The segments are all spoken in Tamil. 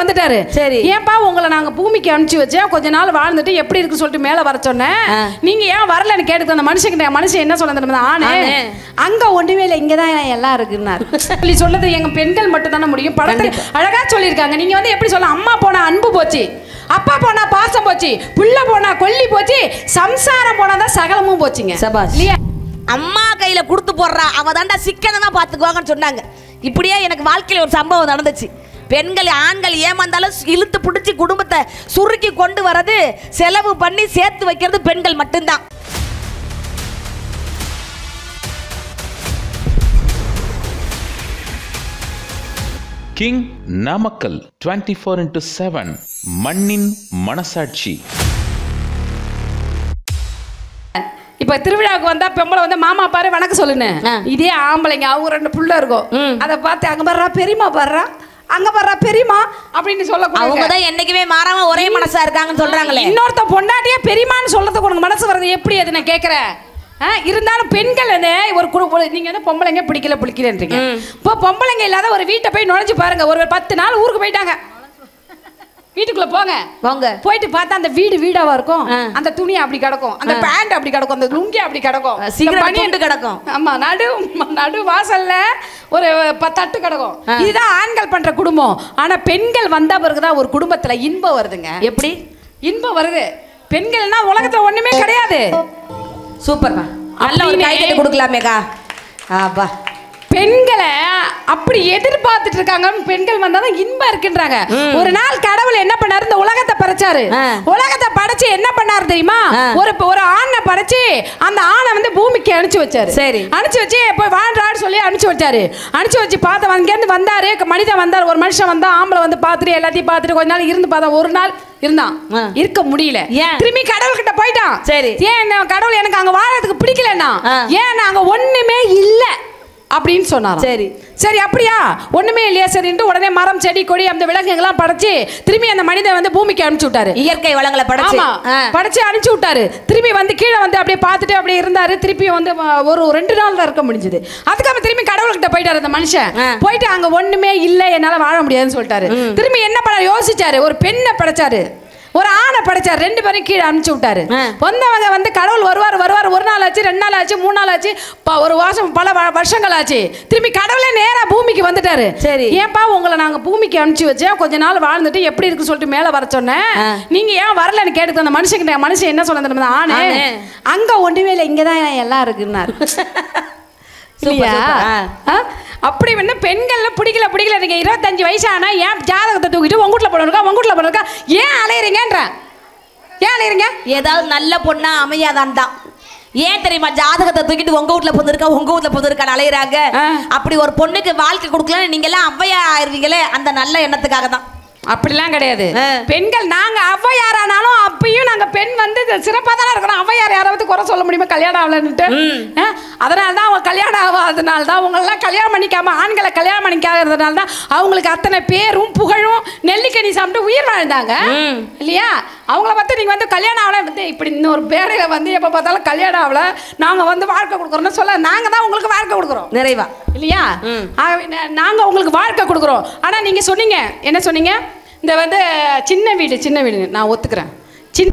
வந்துட்டாரு சரி. ஏன்பா உங்களை நாங்க பூமிக்கு அனுப்பிச்சு வச்சேன் கொஞ்ச நாள் வாழ்ந்துட்டு எப்படி இருக்கு சொல்லிட்டு மேல வர சொன்னேன் ஆ. நீங்க ஏன் வரலன்னு கேட்டு அந்த மனுஷன் மனுஷன் என்ன சொல்ல தெரியுமா? ஆணு ஆணு. அங்க ஒண்ணுமே இல்லை இங்கதான் எல்லாம் இருக்குன்னாரு சொல்லி சொன்னது எங்க பெண்கள் மட்டும் தானே முடியும் படத்துல அழகா சொல்லியிருக்காங்க நீங்க வந்து எப்படி சொல்ல அம்மா போனா அன்பு போச்சு அப்பா போனா பாசம் போச்சு புள்ள போனா கொல்லி போச்சு சம்சாரம் போனா தான் சகலமும் போச்சுங்க சபாஷ். இல்லையா அம்மா கையில கொடுத்து போடுறா அவ தாண்டா சிக்கனமா பாத்துக்குவாங்கன்னு சொன்னாங்க இப்படியே எனக்கு வாழ்க்கையில ஒரு சம்பவம் நடந்துச்சு பெண்கள் ஆண்கள் ஏமாந்தாலும் இழுத்து பிடிச்சி குடும்பத்தை சுருக்கி கொண்டு வர்றது செலவு பண்ணி சேர்த்து வைக்கிறது பெண்கள் மட்டும்தான் king Namakkal twenty four into seven மண்ணின் மனசாட்சி இப்ப திருவிழாவுக்கு வந்தா பெம்பளை வந்து மாமா பாரு வணக்கம் சொல்லுன்னு ஆ. இதே ஆம்பளைங்க அவங்க ரெண்டு புள்ள இருக்கும் ம். அதை பார்த்து அங்க பாடுறா பெரியமா பாடுறா அங்க பாடுறா பெரியமா அப்படின்னு அவங்க சொல்ல தான் என்னைக்குமே மாறாம ஒரே மனசா இருக்காங்கன்னு சொல்றாங்களே இன்னொருத்த பொண்டாட்டியே பெரியமான்னு சொல்றதுக்கு உனக்கு மனசு வருது எப்படி அது நான் கேட்கறேன் ஆ, இருந்தாலும் பெண்கள் வந்து ஒரு குடு ஒரு- நீங்க வந்து பொம்பளைங்க பிடிக்கல பிடிக்கலன்றீங்க இப்போ பொம்பளைங்க இல்லாத ஒரு வீட்டை போய் நுழைஞ்சு பாருங்க ஒரு பத்து நாள் ஊருக்கு போயிட்டாங்க வீட்டுக்குள்ள போங்க போங்க போயிட்டு பார்த்தா அந்த வீடு வீடாவா இருக்கும் ஆ. அந்த துணி அப்படி கிடக்கும் அந்த பேண்ட் அப்படி கிடக்கும் அந்த லுங்கி அப்படி கிடக்கும் அஹ் சிகரெட் இந்த பனியன் துண்டு கிடக்கும். ஆமா நடு நடு வாசல்ல ஒரு ப- தட்டு கிடக்கும் இதுதான் ஆண்கள் பண்ற குடும்பம் ஆனா பெண்கள் வந்த பிறகுதான் ஒரு குடும்பத்துல இன்பம் வருதுங்க எப்படி இன்பம் வருது பெண்கள்னா உலகத்துல ஒண்ணுமே கிடையாது சூப்பர்மா நல்ல ஒரு அப்படின்னு- கைத்தட்டு கொடுக்கலாமேக்கா ஆப்பா பெண்களை அப்படி எதிர்பார்த்துட்டு இருக்காங்க பெண்கள் வந்தாதான் இன்பம் இருக்குன்றாங்க ஒரு நாள் கடவுள் என்ன பண்ணாரு இந்த உலகத்தை படைச்சாரு ஆ. உலகத்தை படைச்சு என்ன பண்ணாரு தெரியுமா ஆ. ஒரு ஒரு ஆணை படைச்சு அந்த ஆணை வந்து பூமிக்கு அனுப்பிச்சு வச்சாரு சரி. அனுப்பிச்சு வச்சு போய் வாழ்றான்னு சொல்லி அனுப்பிச்சு வச்சாரு அனுப்பிச்சு வச்சு பார்த்த அங்கேருந்து வந்தாரு மனிதன் வந்தார் ஒரு மனுஷன் வந்தா ஆம்பளை வந்து பார்த்துட்டு எல்லாத்தையும் பார்த்துட்டு கொஞ்ச நாள் இருந்து பார்த்தா ஒரு நாள் இருந்தான் ஆ. இருக்க முடியல ஏன்? திரும்பி கடவுள்கிட்ட போயிட்டான் சரி. ஏன் என்ன கடவுள் எனக்கு அங்க வாழறதுக்கு பிடிக்கலன்னா ஆ. ஏன் அங்க ஒண்ணுமே இல்ல அப்படின்னு சொன்னாராம் சரி. சரி அப்படியா ஒண்ணுமே இல்லையா சரின்ட்டு உடனே மரம் செடி கொடி அந்த விலங்குகள்லாம் படைச்சு திரும்பி அந்த மனிதன் வந்து பூமிக்கு அனுப்பிச்சு விட்டாரு இயற்கை வளங்களை படைச்சு ஆமா ஆ. படைச்சு அனுப்பிச்சு விட்டாரு திரும்பி வந்து கீழே வந்து அப்படியே பார்த்துட்டு அப்படியே இருந்தாரு திருப்பி வந்து அஹ், ஒரு ரெண்டு நாள் தான் இருக்க முடிஞ்சது அதுக்கப்புறம் திரும்பி கடவுள்கிட்ட போயிட்டாரு அந்த மனுஷன் ஆ. போயிட்டு அங்க ஒண்ணுமே இல்ல என்னால வாழ முடியாதுன்னு சொல்லிட்டாரு திரும்பி என்ன பண்ண யோசிச்சாரு ஒரு பெண்ணை படைச்சாரு ஒரு ஆணை படைச்சாரு ரெண்டு பேரும் கீழே அனுப்பிச்சு விட்டாரு ஆ. வந்தவங்க வந்து கடவுள் வருவார் வருவார் ஒரு நாள் ஆச்சு ரெண்டு நாள் ஆச்சு மூணு நாள் ஆச்சு ப- ஒரு வருஷம் பல வ- வருஷங்கள் ஆச்சு திரும்பி கடவுளே நேரா பூமிக்கு வந்துட்டாரு சரி. ஏன்பா உங்களை நாங்க பூமிக்கு அனுப்பிச்சு வச்சேன் கொஞ்ச நாள் வாழ்ந்துட்டு எப்படி இருக்கு சொல்லிட்டு மேல வர சொன்னேன் ஆ. நீங்க ஏன் வரலன்னு கேட்டு அந்த மனுஷன் மனுஷன் என்ன சொல்ல தெரியுமா? ஆணு ஆணு. அங்க ஒண்ணுமே இல்லை இங்கதான் எல்லாம் இருக்குன்னாரு இல்லையா சூப்பர், ஆ. ஆ? அப்படி வந்து பெண்கள் பிடிக்கல பிடிக்கல நீங்க இருபத்தஞ்சு வயசு ஆனா ஏன் ஜாதகத்தை தூக்கிட்டு உங்க வீட்டுல போடுறா உங்க வீட்டுல போடுறா ஏன் அலையறீங்கன்ற ஏன் அலையறீங்க ஏதாவது நல்ல பொண்ணா அமையாதான் தான் ஏன் தெரியுமா ஜாதகத்தை தூக்கிட்டு உங்க வீட்ல பொண்ணு உங்க வீட்ல பொண்ணு இருக்கான்னு அலையிறாங்க ஆ. அப்படி ஒரு பொண்ணுக்கு வாழ்க்கை கொடுக்கலன்னு நீங்க எல்லாம் ஔவையா ஆயிருவீங்களே அந்த நல்ல எண்ணத்துக்காக தான் அப்படிலாம் கிடையாது ஆ. பெண்கள் நாங்க ஔவையாரானாலும் அப்பயும் நாங்க பெண் வந்து சிறப்பாக தானே இருக்கிறோம் ஔவையார் யாராவது குறை சொல்ல முடியுமா கல்யாணம் ஆகலன்னுட்டு ஆ? அதனால தான் அவங்க கல்யாணம் ஆகாதனால தான் அவங்களெல்லாம் கல்யாணம் பண்ணிக்காம ஆண்களை கல்யாணம் பண்ணிக்காததுனால தான் அவங்களுக்கு அத்தனை பேரும் புகழும் நெல்லிக்கனி சாப்பிட்டு உயிர் வாழ்ந்தாங்க இல்லையா அவங்கள பார்த்து நீங்க வந்து கல்யாணம் ஆகல வந்து இப்படி இன்னொரு பேரையில வந்து எப்போ பார்த்தாலும் கல்யாணம் ஆகல நாங்க வந்து வாழ்க்கை கொடுக்குறோம்னு சொல்ல நாங்க தான் உங்களுக்கு வாழ்க்கை கொடுக்குறோம் நிறைவா இல்லையா ஆகவே நா- நாங்க உங்களுக்கு வாழ்க்கை கொடுக்குறோம் ஆனா நீங்க சொன்னீங்க என்ன சொன்னீங்க இந்த வந்து சின்ன வீடு சின்ன வீடு நான் ஒத்துக்கிறேன் சின்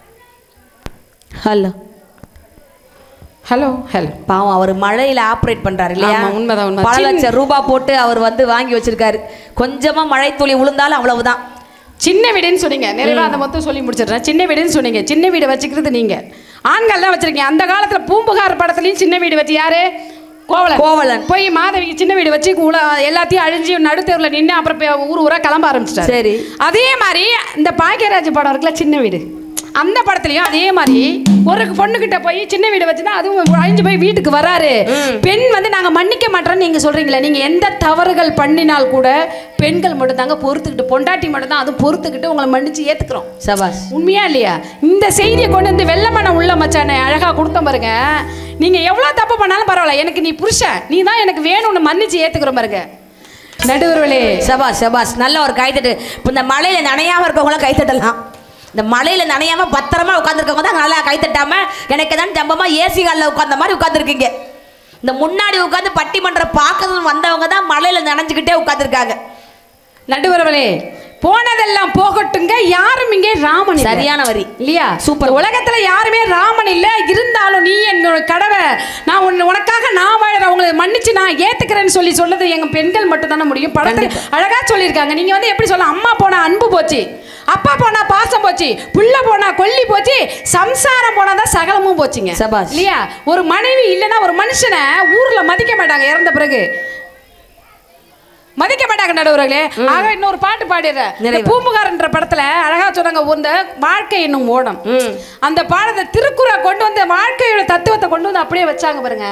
ஹலோ ஹலோ ஹலோ பாவம் அவர் மழையில ஆப்ரேட் பண்றாரு இல்லையா ஆமா, உண்மைதான், உண்மை. பல சின்ன- லட்சம் ரூபாய் போட்டு அவர் வந்து வாங்கி வச்சிருக்காரு கொஞ்சமா மழை துளி விழுந்தாலும் அவ்வளவுதான் சின்ன வீடுன்னு சொன்னீங்க நிறைவா அந்த மொத்தம் சொல்லி முடிச்சிடுறேன் சின்ன வீடுன்னு சொன்னீங்க சின்ன வீடு வச்சுக்கிறது நீங்க ஆண்கள் தான் வச்சிருக்கீங்க அந்த காலத்துல பூம்புகார் படத்துலயும் சின்ன வீடு வச்சு யாரு கோவலன் கோவலன். போய் மாதவிக்கு சின்ன வீடு வச்சு உல எல்லாத்தையும் அழிஞ்சு நடுத்தெருவில் நின்று அப்புறம் போய் ஊர் ஊரா கிளம்ப ஆரம்பிச்சிட்டாரு சரி. அதே மாதிரி இந்த பாக்கியராஜ் படம் இருக்குல்ல சின்ன வீடு அந்த படத்துலயும் அதே மாதிரி ஒரு பொண்ணுகிட்ட போய் சின்ன வீடு வச்சுதான் அதுவும் அழிஞ்சு போய் வீட்டுக்கு வராரு பெண் வந்து நாங்க மன்னிக்க மாட்டோம்னு நீங்க சொல்றீங்களே நீங்க எந்த தவறுகள் பண்ணினால் கூட பெண்கள் மட்டும் தாங்க பொறுத்துக்கிட்டு பொண்டாட்டி மட்டும் தான் அதுவும் பொறுத்துக்கிட்டு உங்களை மன்னிச்சு ஏத்துக்கிறோம் சபாஷ் உண்மையா இல்லையா இந்த செய்தியை கொண்டு வந்து வெள்ளமன உள்ள மச்சானே அழகா கொடுத்த பாருங்க நீங்க எவ்வளவு தப்பு பண்ணாலும் பரவாயில்ல எனக்கு நீ புருஷன் நீ தான் எனக்கு வேணும்னு மன்னிச்சு ஏத்துக்கிற பாருங்க நடுவர்களே சபாஷ் சபாஷ் நல்ல ஒரு கைத்தட்டு இப்போ இந்த மழையில நனையாம இருக்கவங்களாம் கைத்தட்டலாம் இந்த மழையில நனையாம பத்திரமா உட்காந்துருக்கவங்க தான் நல்லா கைத்தட்டாம எனக்கு தான் ஜம்பமா ஏசி காலில் உட்காந்த மாதிரி உட்காந்துருக்கீங்க இந்த முன்னாடி உட்காந்து பட்டிமன்றம் பார்க்கறது வந்தவங்க தான் மழையில நனைஞ்சுக்கிட்டே உட்காந்துருக்காங்க நடுவர்களே போனதெல்லாம் போகட்டுங்க யாரும் இங்கே ராமன் இல்ல. சரியான வரி இல்லையா சூப்பர். உலகத்துல யாருமே ராமன் இல்ல இருந்தாலும் நீ என்னோட கடவை நான் உன்னை உனக்காக நான் வாழறேன் உங்களை மன்னிச்சு நான் ஏத்துக்கிறேன்னு சொல்லி சொன்னது எங்க பெண்கள் மட்டும் தானே முடியும் படத்துல அழகா சொல்லியிருக்காங்க நீங்க வந்து எப்படி சொல்லலாம் அம்மா போனா அன்பு போச்சு அப்பா போனா பாசம் போச்சு புள்ள போனா கொல்லி போச்சு சம்சாரம் போனா தான் சகலமும் போச்சுங்க சபாஷ். இல்லையா ஒரு மனைவி இல்லைன்னா ஒரு மனுஷனை ஊர்ல மதிக்க மாட்டாங்க இறந்த பிறகு மதிக்க மாட்டாங்க நடுவர்களே ஆக இன்னொரு பாட்டு பாடிடுறேன் இந்த நிறைவா. பூம்புகார்ன்ற படத்துல அழகா சொன்னாங்க இந்த வாழ்க்கை என்னும் ஓடம் ம். அந்த பாடத்தை திருக்குறளை கொண்டு வந்து வாழ்க்கையோட தத்துவத்தை கொண்டு வந்து அப்படியே வச்சாங்க பாருங்க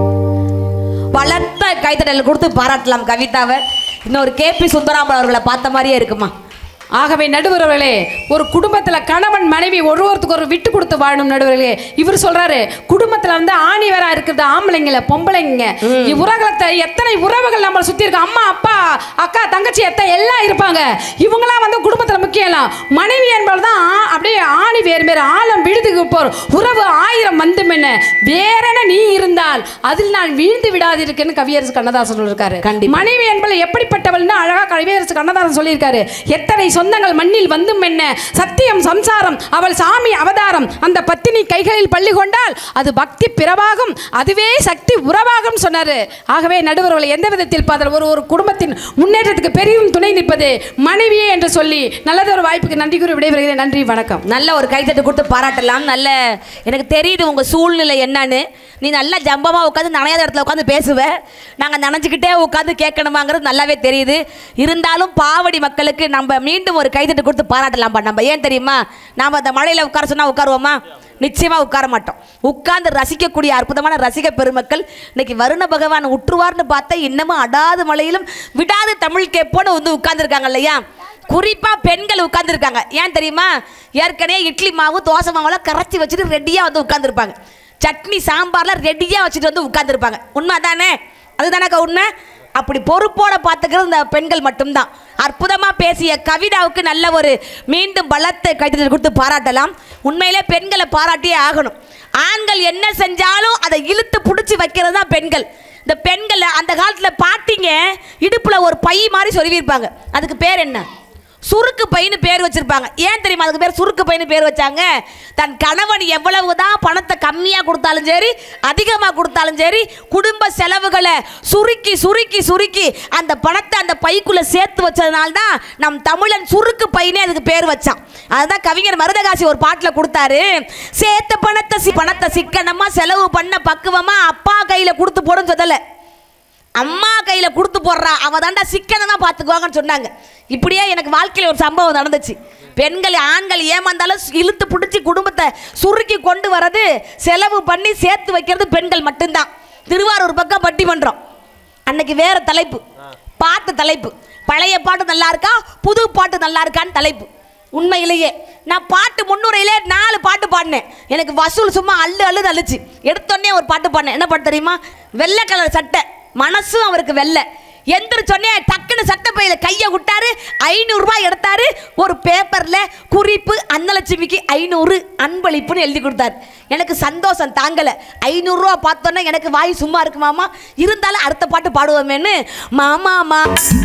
பலத்த கைத்தட்டல் கொடுத்து பாராட்டலாம் கவிதாவை இன்னொரு கேபி சுந்தராமன் அவர்களை பார்த்த மாதிரியே இருக்குமா ஆகவே நடுவர்களே ஒரு குடும்பத்துல கணவன் மனைவி ஒருவருக்கு ஒரு விட்டு கொடுத்து வாழணும் நடுவர்களே இவர் சொல்றாரு குடும்பத்துல வந்து ஆணி வேற இருக்கிறது ஆம்பளைங்கள பொம்பளைங்க உலகத்தை எத்தனை உறவுகள் நம்மளை சுத்தி இருக்கு அம்மா அப்பா அக்கா தங்கச்சி எத்த எல்லாம் இருப்பாங்க இவங்களாம் வந்து குடும்பத்துல முக்கியம் இல்ல மனைவி என்பது தான் அப்படியே ஆணி வேறு வேறு ஆழம் விழுதுக்கு போர் உறவு ஆயிரம் வந்து என்ன வேறென நீ இருந்தால் அதில் நான் வீழ்ந்து விடாதிருக்கேன்னு கவியரசு கண்ணதாசன் சொல்லியிருக்காரு கண்டிப்பா. மனைவி என்பது எப்படிப்பட்டவள்னு அழகா கவியரசு கண்ணதாசன் சொல்லியிருக்காரு எத்தனை சொந்தங்கள் மண்ணில் வந்தும் என்ன சத்தியம் சம்சாரம் அவள் சாமி அவதாரம் அந்த பத்தினி கைகளில் பள்ளி கொண்டால் அது பக்தி பிறவாகும் அதுவே சக்தி உறவாகும் சொன்னாரு ஆகவே நடுவர்களை எந்த விதத்தில் பார்த்தால் ஒரு ஒரு குடும்பத்தின் முன்னேற்றத்துக்கு பெரிதும் துணை நிற்பது மனைவியே என்று சொல்லி நல்லதொரு வாய்ப்புக்கு நன்றி கூறி விடைபெறுகிறேன் நன்றி வணக்கம் நல்ல ஒரு கைத்தட்டு கொடுத்து பாராட்டலாம் நல்ல எனக்கு தெரியுது உங்க சூழ்நிலை என்னன்னு நீ நல்லா ஜம்பமா உட்காந்து நனையாத இடத்துல உட்காந்து பேசுவ நாங்க நனைஞ்சுக்கிட்டே உட்காந்து கேட்கணுமாங்கிறது நல்லாவே தெரியுது இருந்தாலும் பாவடி மக்களுக்கு நம்ம மீண்டும் ஒரு கைத்தட்டு கொடுத்து பாராட்டலாம்ப்பா நம்ம ஏன் தெரியுமா நாம அந்த மழையில உட்கார சொன்னா உட்காருவோமா நிச்சயமா உட்கார மாட்டோம் உட்கார்ந்து ரசிக்கக்கூடிய அற்புதமான ரசிக பெருமக்கள் இன்னைக்கு வருண பகவான் உற்றுவார்னு பார்த்தா இன்னமும் அடாது மழையிலும் விடாது தமிழ் கேப்போன்னு வந்து உட்கார்ந்துருக்காங்க இல்லையா குறிப்பா பெண்கள் உட்கார்ந்துருக்காங்க ஏன் தெரியுமா ஏற்கனவே இட்லி மாவு தோசை மாவுலாம் கரைச்சி வச்சுட்டு ரெடியா வந்து உட்கார்ந்துருப்பாங்க சட்னி சாம்பார்லாம் ரெடியா வச்சுட்டு வந்து உட்கார்ந்துருப்பாங்க உண்மை தானே அதுதானக்கா உண்மை அப்படி பொறுப்போட பார்த்துக்கிறது இந்த பெண்கள் மட்டும்தான் அற்புதமாக பேசிய கவிதாவுக்கு நல்ல ஒரு மீண்டும் பலத்தை கைத்தறி கொடுத்து பாராட்டலாம் உண்மையிலே பெண்களை பாராட்டியே ஆகணும் ஆண்கள் என்ன செஞ்சாலும் அதை இழுத்து பிடிச்சி வைக்கிறது தான் பெண்கள் இந்த பெண்கள் அந்த காலத்தில் பாட்டிங்க இடுப்பில் ஒரு பை மாதிரி சொருவிருப்பாங்க அதுக்கு பேர் என்ன சுருக்கு பையனு பேர் வச்சிருப்பாங்க ஏன் தெரியுமா அதுக்கு பேர் சுருக்கு பையனு பேர் வச்சாங்க தன் கணவன் எவ்வளவுதான் பணத்தை கம்மியாக கொடுத்தாலும் சரி அதிகமாக கொடுத்தாலும் சரி குடும்ப செலவுகளை சுருக்கி சுருக்கி சுருக்கி அந்த பணத்தை அந்த பைக்குள்ள சேர்த்து வச்சதுனால தான் நம் தமிழன் சுருக்கு பையனே அதுக்கு பேர் வச்சான் அதுதான் கவிஞர் மருதகாசி ஒரு பாட்டில் கொடுத்தாரு சேர்த்த பணத்தை சி- பணத்தை சிக்கனமா செலவு பண்ண பக்குவமா அப்பா கையில் கொடுத்து போடுன்னு சொல்லலை அம்மா கையில கொடுத்து போடுறா அவ தாண்டா சிக்கனமா பார்த்துக்குவாங்கன்னு சொன்னாங்க இப்படியே எனக்கு வாழ்க்கையில ஒரு சம்பவம் நடந்துச்சு பெண்கள் ஆண்கள் ஏமாந்தாலும் இழுத்து பிடிச்சி குடும்பத்தை சுருக்கி கொண்டு வரது செலவு பண்ணி சேர்த்து வைக்கிறது பெண்கள் மட்டும்தான் திருவாரூர் பக்கம் பட்டிமன்றம் அன்னைக்கு வேற தலைப்பு பாட்டு தலைப்பு பழைய பாட்டு நல்லா இருக்கா புது பாட்டு நல்லா இருக்கான்னு தலைப்பு உண்மையிலேயே நான் பாட்டு முன்னுரையிலே நாலு பாட்டு பாடினேன் எனக்கு வசூல் சும்மா அள்ளு அள்ளு அழுச்சு எடுத்தோடனே ஒரு பாட்டு பாடினேன் என்ன பாட்டு தெரியுமா வெள்ளை கலர் சட்டை மனசும் அவருக்கு வெள்ளை எந்திரிச்சோடனே டக்குன்னு சட்டப்பையில கையை விட்டாரு ஐநூறுரூபாய் எடுத்தாரு ஒரு பேப்பர்ல குறிப்பு அன்னலட்சுமிக்கு ஐநூறு அன்பளிப்புன்னு எழுதி கொடுத்தாரு எனக்கு சந்தோஷம் தாங்கலை ஐநூறுரூவா பார்த்தோன்னே எனக்கு வாய் சும்மா இருக்கு மாமா இருந்தாலும் அடுத்த பாட்டு பாடுவோமேன்னு மாமாமா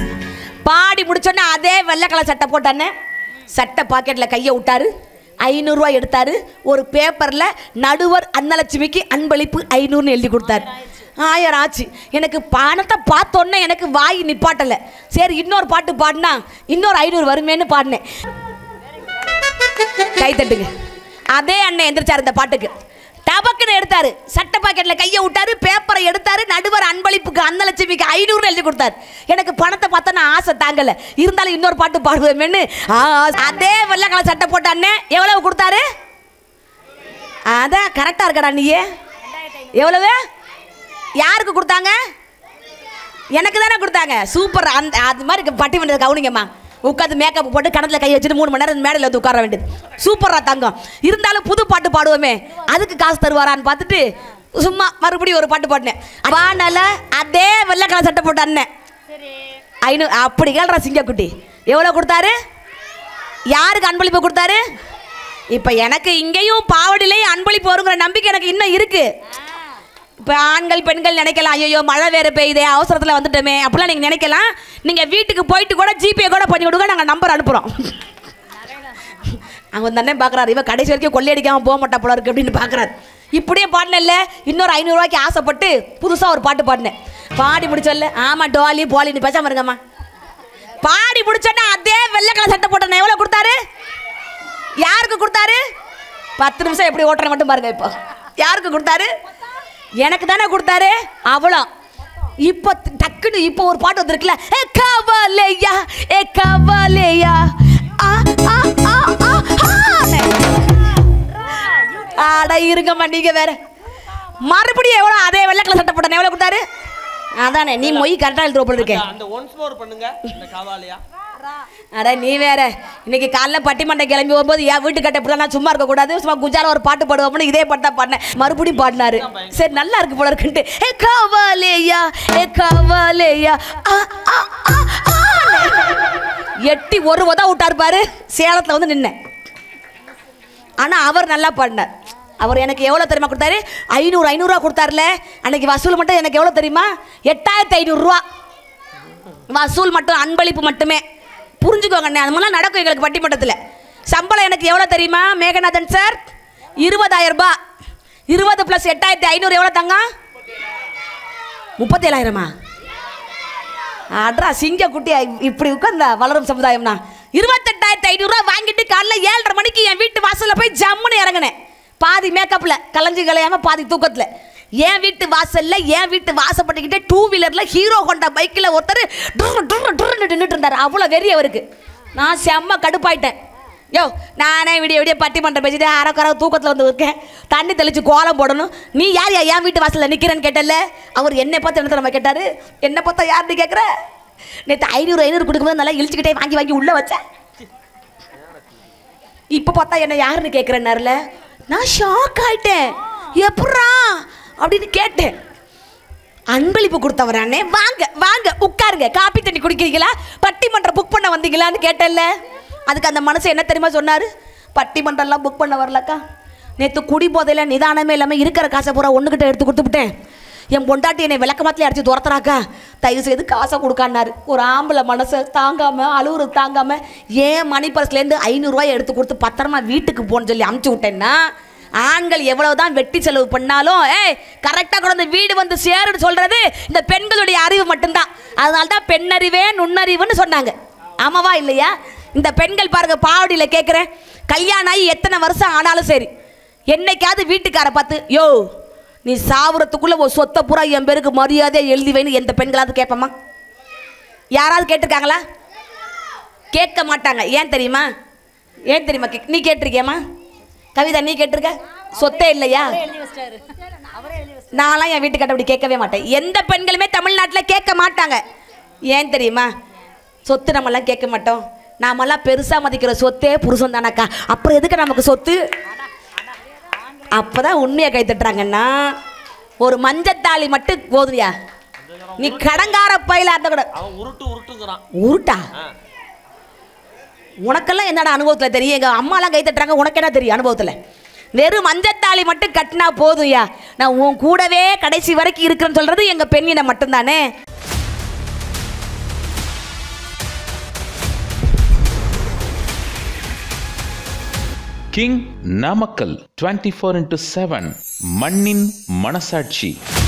பாடி முடிச்சோன்னே அதே வெள்ளை கலர் சட்டை போட்டானே சட்டை பாக்கெட்டில் கையை விட்டாரு ஐநூறுரூவா எடுத்தாரு ஒரு பேப்பரில் நடுவர் அன்னலட்சுமிக்கு அன்பளிப்பு ஐநூறுன்னு எழுதி கொடுத்தாரு ஆயிரம் ஆச்சு எனக்கு பணத்தை பார்த்தோன்னே எனக்கு வாய் நிப்பாட்டலை சரி இன்னொரு பாட்டு பாடினா இன்னொரு ஐநூறு வருமேன்னு பாடினேன் கை தட்டுங்க அதே அண்ணன் எந்திரிச்சார் இந்த பாட்டுக்கு டபக்குன்னு எடுத்தாரு சட்டை பாக்கெட்ல கையை விட்டாரு பேப்பரை எடுத்தாரு நடுவர் அன்பளிப்புக்கு அன்னலட்சுமிக்கு ஐநூறு எழுதி கொடுத்தாரு எனக்கு பணத்தை பார்த்தா நான் ஆசை தாங்கல இருந்தாலும் இன்னொரு பாட்டு பாடுவேன்னு ஆ, அதே வெள்ளை கலர் சட்டை போட்ட அண்ணன் எவ்வளவு கொடுத்தாரு அதான் கரெக்டா இருக்கடா நீயே எவ்வளவு யாருக்கு கொடுத்தாங்க எனக்கு தானே கொடுத்தாங்க சூப்பர் அந்த அது மாதிரி பட்டிமன்ற கவுனிங்கம்மா உட்காந்து மேக்கப் போட்டு கணத்துல கை வச்சுட்டு மூணு மணி நேரம் மேடையில் வந்து உட்கார வேண்டியது சூப்பரா தங்கம் இருந்தாலும் புது பாட்டு பாடுவோமே அதுக்கு காசு தருவாரான்னு பார்த்துட்டு சும்மா மறுபடியும் ஒரு பாட்டு பாடினேன் வானல அதே வெள்ளை கலர் சட்டை போட்ட அண்ணன் ஐநூறு அப்படி கேள்றா சிங்கக்குட்டி எவ்வளோ கொடுத்தாரு யாருக்கு அன்பளிப்பு கொடுத்தாரு இப்போ எனக்கு இங்கேயும் பாவடிலையும் அன்பளிப்பு வருங்கிற நம்பிக்கை எனக்கு இன்னும் இருக்கு இப்போ ஆண்கள் பெண்கள் நினைக்கலாம் ஐயோ மழை வேற பெய்யுதே அவசரத்தில் வந்துட்டோமே அப்படிலாம் நீங்கள் நினைக்கலாம் நீங்கள் வீட்டுக்கு போயிட்டு கூட ஜிபே கூட பண்ணி விடுங்க நாங்கள் நம்பர் அனுப்புகிறோம் அவன் தானே பார்க்குறாரு இவன் கடைசி வரைக்கும் கொள்ளையடிக்காமல் போக மாட்டா போல இருக்கு அப்படின்னு பார்க்குறாரு இப்படியே பாடினேன்ல இன்னொரு ஐநூறுரூவாய்க்கு ஆசைப்பட்டு புதுசாக ஒரு பாட்டு பாடினேன் பாடி முடிச்சல ஆமாம் டோலி போலி நீ பேசாம இருங்கம்மா பாடி முடிச்சோன்னா அதே வெள்ளை கலர் சட்டை போட்டேன் எவ்வளோ கொடுத்தாரு யாருக்கு கொடுத்தாரு பத்து நிமிஷம் எப்படி ஓட்டுற மட்டும் பாருங்க இப்போ யாருக்கு கொடுத்தாரு எனக்கு தானே கொடுத்தாரு அவ்வளோ இப்போ டக்குன்னு இப்போ ஒரு பாட்டு வந்திருக்குல்ல ஏ கவலையா ஏ கவலையா ஆ ஆ ஆ ஆ ஆன்னு. அட இருங்கம்மா நீங்க வேற மறுபடியும் எவ்வளோ அதே வெள்ளை கலர் சட்டை போட்டேன் எவ்வளோ கொடுத்தாரு அதானே நீ மொய் கரெக்டாக எழுதுற போல இருக்கேன் அந்த ஒன்ஸ் மோர் பண்ணுங்க இந்த காவாலியா அட நீ வேற இன்னைக்கு காலைல பட்டிமன்றம் கிளம்பி வரும்போது என் வீட்டு கட்ட இப்படி நான் சும்மா இருக்க கூடாது சும்மா குஜால ஒரு பாட்டு பாடுவோம்னு இதே பாட்டு தான் பாடினேன் மறுபடியும் பாடினாரு சரி நல்லா இருக்கு போல இருக்குன்ட்டு ஏ கவலையா ஏ கவலையா ஆ, ஆ, ஆ, ஆன்னு. எட்டி ஒரு உதா விட்டாரு பாரு சேலத்துல வந்து நின்னேன் ஆனா அவர் நல்லா பாடினார் அவர் எனக்கு எவ்வளோ தெரியுமா கொடுத்தாரு ஐநூறு ஐநூறுரூவா கொடுத்தாருல அன்னைக்கு வசூல் மட்டும் எனக்கு எவ்வளோ தெரியுமா எட்டாயிரத்தி ஐநூறுரூவா வசூல் மட்டும் அன்பளிப்பு மட்டுமே புரிஞ்சுக்கோங்க அண்ணே அது மாதிரிலாம் நடக்கும் எங்களுக்கு பட்டிமன்றத்தில் சம்பளம் எனக்கு எவ்வளோ தெரியுமா மேகநாதன் சார் இருபதாயிரம் ரூபாய் இருபது ப்ளஸ் எட்டாயிரத்தி ஐநூறு எவ்வளோ தங்க முப்பத்தேழாயிரமா அட்ரா சிங்க குட்டியா இப்படி உட்காந்தா வளரும் சமுதாயம்னா இருபத்தெட்டாயிரத்தி ஐநூறுரூவா வாங்கிட்டு காலைல ஏழரை மணிக்கு என் வீட்டு வாசலில் போய் ஜம்முன்னு இறங்கினேன் பாதி மேக்கப்பில் கலைஞ்சு கலையாம பாதி தூக்கத்தில் என் வீட்டு வாசல்ல என் வீட்டு வாசப்பட்டுக்கிட்டே டூ வீலரில் ஹீரோ கொண்ட பைக்கில் ஒருத்தர் டுர்ரு டுர்ரு டுர்னு நின்றுட்டு இருந்தார் அவ்வளோ வெறி அவருக்கு நான் செம்ம கடுப்பாயிட்டேன் யோ நானே விடிய விடிய பட்டிமன்றம் பேசிட்டு அரைக்கரை தூக்கத்தில் வந்து இருக்கேன் தண்ணி தெளிச்சு கோலம் போடணும் நீ யார் யா என் வீட்டு வாசலில் நிற்கிறேன்னு கேட்டல அவர் என்னை பார்த்து என்ன நம்ம கேட்டார் என்ன பார்த்தா யாருன்னு கேட்குற நேற்று ஐநூறு ஐநூறு கொடுக்கும்போது நல்லா இழிச்சுக்கிட்டே வாங்கி வாங்கி உள்ளே வச்சேன் இப்போ பார்த்தா என்ன யாருன்னு கேட்குறேன்னாருல நான் ஷாக் ஆயிட்டேன் எப்பட்றா அப்படின்னு கேட்டேன் அன்பளிப்பு கொடுத்தவர் அண்ணே வாங்க வாங்க உட்காருங்க காப்பி தண்ணி குடிக்கிறீங்களா பட்டிமன்றம் புக் பண்ண வந்தீங்களான்னு கேட்டேன்ல அதுக்கு அந்த மனசு என்ன தெரியுமா சொன்னார் பட்டிமன்றம்லாம் புக் பண்ண வரலக்கா நேற்று குடி போதையில் நிதானமே இல்லாமல் இருக்கிற காசை பூரா ஒன்றுக்கிட்ட எடுத்து கொடுத்துவிட்டேன் என் பொண்டாட்டி என்னை விளக்கமாத்திலே அடிச்சு துரத்துறாக்கா தயவு செய்து காசை கொடுக்கான்னாரு ஒரு ஆம்பளை மனசை தாங்காமல் அழுவுறது தாங்காமல் ஏன் மணி பர்ஸ்லேருந்து ஐநூறுரூவாய் எடுத்து கொடுத்து பத்திரமா வீட்டுக்கு போன்னு சொல்லி அமுச்சு விட்டேன்னா ஆண்கள் எவ்வளவுதான் வெட்டி செலவு பண்ணாலும் ஏய் கரெக்டாக கொண்டு வந்து வீடு வந்து சேருன்னு சொல்றது இந்த பெண்களுடைய அறிவு மட்டும்தான் அதனால தான் பெண்ணறிவே நுண்ணறிவுன்னு சொன்னாங்க ஆமாவா இல்லையா இந்த பெண்கள் பாருங்க பாவடியில் கேட்குறேன் கல்யாணம் ஆகி எத்தனை வருஷம் ஆனாலும் சரி என்னைக்காவது வீட்டுக்கார பார்த்து யோ நீ சாவுறதுக்குள்ள ஒரு சொத்தை பூரா என் பேருக்கு மரியாதையாக எழுதி வைன்னு எந்த பெண்களாவது கேட்போமா யாராவது கேட்டிருக்காங்களா கேட்க மாட்டாங்க ஏன் தெரியுமா ஏன் தெரியுமா கே- நீ கேட்டிருக்கியம்மா கவிதா நீ கேட்டிருக்க சொத்தே இல்லையா நான்லாம் என் வீட்டுக்காட்ட அப்படி கேட்கவே மாட்டேன் எந்த பெண்களுமே தமிழ்நாட்டில் கேட்க மாட்டாங்க ஏன் தெரியுமா சொத்து நம்மலாம் கேட்க மாட்டோம் நாமெல்லாம் பெருசாக மதிக்கிற சொத்தே புருஷன் தானக்கா அப்புறம் எதுக்கு நமக்கு சொத்து அப்பதான் உண்மையை கை தட்டுறாங்கன்னா ஒரு மஞ்சத்தாளி மட்டும் போதுயா நீ கடங்கார பயில அந்த கூட அவன் உருட்டு உருட்டுங்கிறான் உருட்டா உனக்கெல்லாம் என்னடா அனுபவத்தில் தெரியும் எங்கள் அம்மாலாம் கை தட்டுறாங்க உனக்கு என்ன தெரியும் அனுபவத்தில் வெறும் மஞ்சத்தாளி மட்டும் கட்டினா போதும்யா நான் உன் கூடவே கடைசி வரைக்கும் இருக்கிறேன்னு சொல்றது எங்கள் பெண்ணினை மட்டும்தானே king Namakkal twenty four into seven மண்ணின் மனசாட்சி